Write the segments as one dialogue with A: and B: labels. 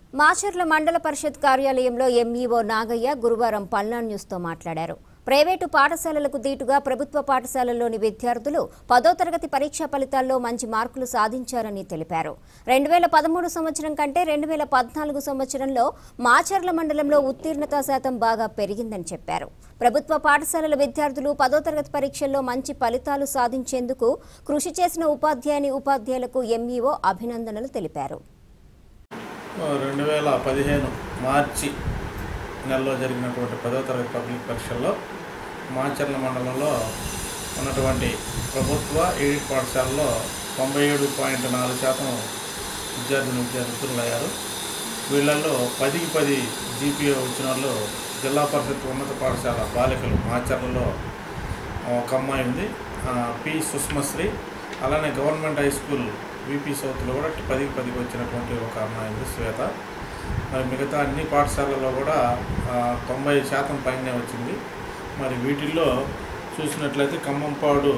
A: మాచర్ల మండల పరిషత్ కార్యాలయంలో ఎంఈఓ నాగయ్య గురువారం పల్నాడు న్యూస్తో మాట్లాడారు ప్రైవేటు పాఠశాలలకు దీటుగా ప్రభుత్వ పాఠశాలల్లోని విద్యార్థులు పదో తరగతి పరీక్షా ఫలితాల్లో మంచి మార్కులు సాధించారని తెలిపారు రెండు వేల పదమూడు సంవత్సరం కంటే రెండు వేల పద్నాలుగు సంవత్సరంలో మాచర్ల మండలంలో ఉత్తీర్ణతా శాతం బాగా పెరిగిందని చెప్పారు ప్రభుత్వ పాఠశాలల విద్యార్థులు పదో తరగతి పరీక్షల్లో మంచి ఫలితాలు సాధించేందుకు కృషి చేసిన ఉపాధ్యాయుని ఉపాధ్యాయులకు ఎంఈఓ అభినందనలు తెలిపారు
B: రెండు వేల పదిహేను మార్చి నెలలో జరిగినటువంటి పదవ తరగతి పబ్లిక్ పరీక్షల్లో మాచర్ల మండలంలో ఉన్నటువంటి ప్రభుత్వ ఎయిడెడ్ పాఠశాలలో తొంభై ఏడు పాయింట్ నాలుగు శాతం విద్యార్థులు విద్యార్థులు అయ్యారు వీళ్ళల్లో పదికి పది జీపీఏ వచ్చిన వాళ్ళు జిల్లా పరిషత్ ఉన్నత పాఠశాల బాలికలు మాచర్లలో ఒక అమ్మాయి ఉంది ఆ, పి సుష్మశ్రీ అలానే గవర్నమెంట్ హై స్కూల్ విపి సౌత్లో కూడా పదికి పదికి వచ్చినటువంటి ఒక అమ్మాయి ఉంది శ్వేత మరి మిగతా అన్ని పాఠశాలల్లో కూడా ఆ, తొంభై శాతం పైనే వచ్చింది మరి వీటిల్లో చూసినట్లయితే Khammampadu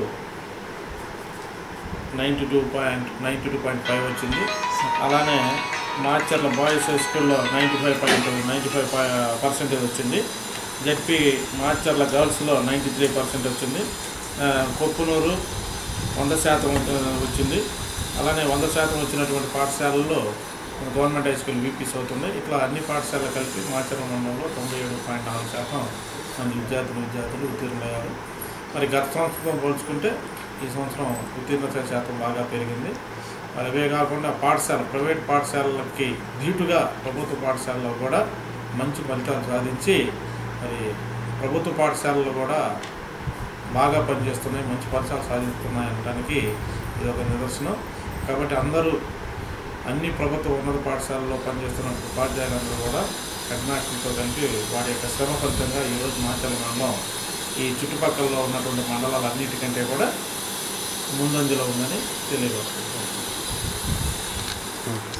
B: ninety two point ninety two point five వచ్చింది అలానే మాచర్ల బాయ్స్ హై స్కూల్లో ninety five point ninety five percentage వచ్చింది జడ్పి మాచర్ల గర్ల్స్లో నైంటీ త్రీ పర్సెంట్ వచ్చింది ఆ, కొప్పునూరు వంద శాతం వచ్చి- వచ్చింది అలానే వంద శాతం వచ్చినటువంటి పాఠశాలల్లో గవర్నమెంట్ హై స్కూల్ వీపీస్ అవుతుంది ఇట్లా అన్ని పాఠశాలలు కలిపి మాచర్ల మండలంలో తొంభై ఏడు పాయింట్ నాలుగు శాతం మంది విద్యార్థులు విద్యార్థులు ఉత్తీర్ణులయ్యారు మరి గత సంవత్సరంతో పోల్చుకుంటే ఈ సంవత్సరం ఉత్తీర్ణత శాతం బాగా పెరిగింది మరి అవే కాకుండా పాఠశాల ప్రైవేట్ పాఠశాలలకి ధీటుగా ప్రభుత్వ పాఠశాలలో కూడా మంచి ఫలితాలు సాధించి మరి ప్రభుత్వ పాఠశాలలు కూడా బాగా పనిచేస్తున్నాయి మంచి ఫలితాలు సాధిస్తున్నాయి అనడానికి ఇది ఒక నిదర్శనం కాబట్టి అందరూ అన్ని ప్రభుత్వ ఉన్నత పాఠశాలలో పనిచేస్తున్న ఉపాధ్యాయులందరూ కూడా హెడ్మాస్టర్తో కలిపి వారి యొక్క శ్రమ ఫలితంగా ఈరోజు మాచల మండలం ఈ చుట్టుపక్కల ఉన్నటువంటి మండలాలన్నిటికంటే కూడా ముందంజలో ఉందని తెలియజేస్తున్నాను